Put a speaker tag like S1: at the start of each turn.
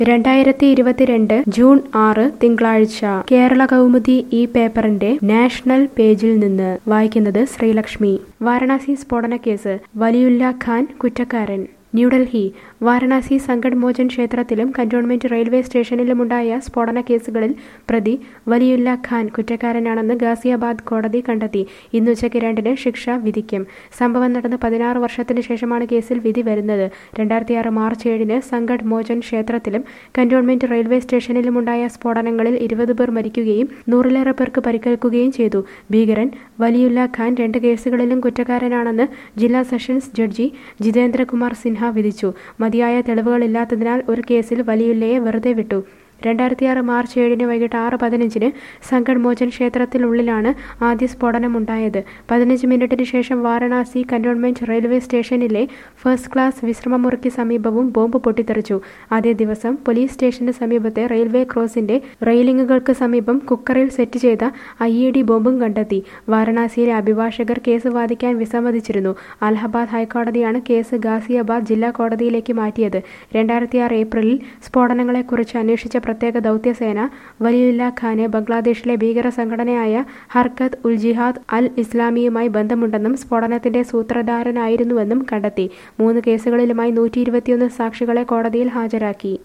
S1: രണ്ടായിരത്തി ഇരുപത്തിരണ്ട് ജൂൺ ആറ് തിങ്കളാഴ്ച കേരള കൗമുദി ഈ പേപ്പറിന്റെ നാഷണൽ പേജിൽ നിന്ന് വായിക്കുന്നത് ശ്രീലക്ഷ്മി വാരണാസി സ്ഫോടന കേസ് വലിയുല്ല ഖാൻ കുറ്റക്കാരൻ ന്യൂഡൽഹി വാരണാസി സംഗഡ് മോചൻ ക്ഷേത്രത്തിലും കന്റോൺമെന്റ് റെയിൽവേ സ്റ്റേഷനിലുമുണ്ടായ സ്ഫോടന കേസുകളിൽ പ്രതി വലിയുല്ല ഖാൻ കുറ്റക്കാരനാണെന്ന് ഗാസിയാബാദ് കോടതി കണ്ടെത്തി ഇന്ന് ഉച്ചയ്ക്ക് രണ്ടിന് ശിക്ഷ വിധിക്കും സംഭവം നടന്ന് പതിനാറ് വർഷത്തിന് ശേഷമാണ് കേസിൽ വിധി വരുന്നത് രണ്ടായിരത്തി ആറ് മാർച്ച് ഏഴിന് സംഗഡ് മോചൻ ക്ഷേത്രത്തിലും കന്റോൺമെന്റ് റെയിൽവേ സ്റ്റേഷനിലുമുണ്ടായ സ്ഫോടനങ്ങളിൽ ഇരുപത് പേർ മരിക്കുകയും നൂറിലേറെ പേർക്ക് പരിക്കേൽക്കുകയും ചെയ്തു ഭീകരൻ വലിയുല്ല ഖാൻ രണ്ട് കേസുകളിലും കുറ്റക്കാരനാണെന്ന് ജില്ലാ സെഷൻസ് ജഡ്ജി ജിതേന്ദ്രകുമാർ സിൻഹ വിധിച്ചു മതിയായ തെളിവുകളില്ലാത്തതിനാൽ ഒരു കേസിൽ വലിയുല്ലയെ വെറുതെ വിട്ടു രണ്ടായിരത്തി ആറ് മാർച്ച് ഏഴിന് വൈകിട്ട് ആറ് പതിനഞ്ചിന് സംഗഡ് മോചൻ ക്ഷേത്രത്തിനുള്ളിലാണ് ആദ്യ സ്ഫോടനമുണ്ടായത് പതിനഞ്ച് മിനിറ്റിന് ശേഷം വാരണാസി കന്റോൺമെന്റ് റെയിൽവേ സ്റ്റേഷനിലെ ഫസ്റ്റ് ക്ലാസ് വിശ്രമമുറിക്ക് സമീപവും ബോംബ് പൊട്ടിത്തെറിച്ചു അതേ ദിവസം പോലീസ് സ്റ്റേഷന് സമീപത്തെ റെയിൽവേ ക്രോസിന്റെ റെയിലിംഗുകൾക്ക് സമീപം കുക്കറിൽ സെറ്റ് ചെയ്ത ഐ ഇ ഡി ബോംബും കണ്ടെത്തി വാരണാസിയിലെ അഭിഭാഷകർ കേസ് വാദിക്കാൻ വിസമ്മതിച്ചിരുന്നു അലഹബാദ് ഹൈക്കോടതിയാണ് കേസ് ഗാസിയാബാദ് ജില്ലാ കോടതിയിലേക്ക് മാറ്റിയത് രണ്ടായിരത്തി ആറ് ഏപ്രിലിൽ സ്ഫോടനങ്ങളെക്കുറിച്ച് അന്വേഷിച്ച പ്രത്യേക ദൗത്യസേന വലിയുല്ല ഖാന് ബംഗ്ലാദേശിലെ ഭീകര സംഘടനയായ ഹർക്കത്ത് ഉൽ ജിഹാദ് അൽ ഇസ്ലാമിയുമായി ബന്ധമുണ്ടെന്നും സ്ഫോടനത്തിന്റെ സൂത്രധാരനായിരുന്നുവെന്നും കണ്ടെത്തി മൂന്ന് കേസുകളിലുമായി നൂറ്റി ഇരുപത്തിയൊന്ന് സാക്ഷികളെ കോടതിയിൽ ഹാജരാക്കി